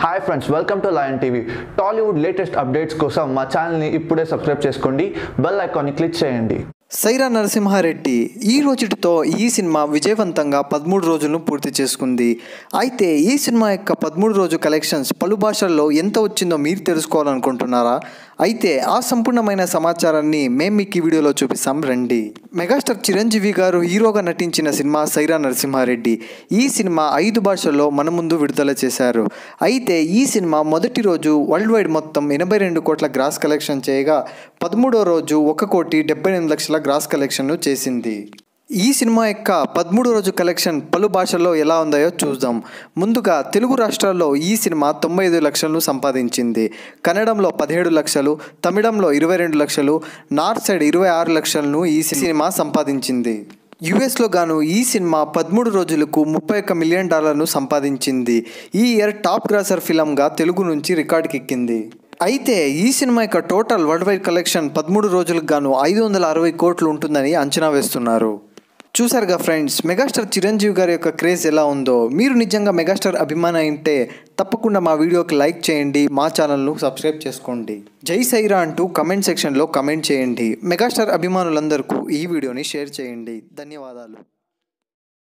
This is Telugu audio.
hi friends welcome to lion TV Tollywood latest updates కోసం మా ఛానల్ని ఇప్పుడే సబ్స్క్రైబ్ చేసుకోండి బెల్ ఐకాన్ని క్లిక్ చేయండి సైరా నరసింహారెడ్డి ఈ రోజుటితో ఈ సినిమా విజయవంతంగా పదమూడు రోజులను పూర్తి చేసుకుంది అయితే ఈ సినిమా యొక్క పదమూడు రోజు కలెక్షన్స్ పలు భాషల్లో ఎంత వచ్చిందో మీరు తెలుసుకోవాలనుకుంటున్నారా అయితే ఆ సంపూర్ణమైన సమాచారాన్ని మేము మీకు ఈ వీడియోలో చూపిస్తాం రండి మెగాస్టార్ చిరంజీవి గారు హీరోగా నటించిన సినిమా సైరా నరసింహారెడ్డి ఈ సినిమా ఐదు భాషల్లో మన ముందు విడుదల చేశారు అయితే ఈ సినిమా మొదటి రోజు వరల్డ్ వైడ్ మొత్తం ఎనభై రెండు కోట్ల గ్రాస్ కలెక్షన్ చేయగా పదమూడో రోజు ఒక కోటి డెబ్బై ఎనిమిది లక్షల గ్రాస్ కలెక్షన్ను చేసింది ఈ సినిమా యొక్క పదమూడు రోజు కలెక్షన్ పలు భాషల్లో ఎలా ఉందో చూద్దాం ముందుగా తెలుగు రాష్ట్రాల్లో ఈ సినిమా తొంభై ఐదు లక్షలను సంపాదించింది కన్నడంలో పదిహేడు లక్షలు తమిళంలో ఇరవై రెండు లక్షలు నార్త్ సైడ్ ఇరవై ఆరు లక్షలను ఈ సినిమా సంపాదించింది యుఎస్లో గాను ఈ సినిమా పదమూడు రోజులకు ముప్పై ఒక్క మిలియన్ డాలర్ను సంపాదించింది ఈ ఇయర్ టాప్ గ్రాసర్ ఫిలంగా తెలుగు నుంచి రికార్డుకి ఎక్కింది అయితే ఈ సినిమా యొక్క టోటల్ వరల్డ్ వైడ్ కలెక్షన్ పదమూడు రోజులకు గాను ఐదు వందల అరవై కోట్లు ఉంటుందని అంచనా వేస్తున్నారు చూసారుగా ఫ్రెండ్స్ మెగాస్టార్ చిరంజీవి గారి యొక్క క్రేజ్ ఎలా ఉందో మీరు నిజంగా మెగాస్టార్ అభిమాని అయితే తప్పకుండా మా వీడియోకి లైక్ చేయండి మా ఛానల్ను సబ్స్క్రైబ్ చేసుకోండి జై సైరా అంటూ కమెంట్ సెక్షన్లో కమెంట్ చేయండి మెగాస్టార్ అభిమానులందరికీ ఈ వీడియోని షేర్ చేయండి ధన్యవాదాలు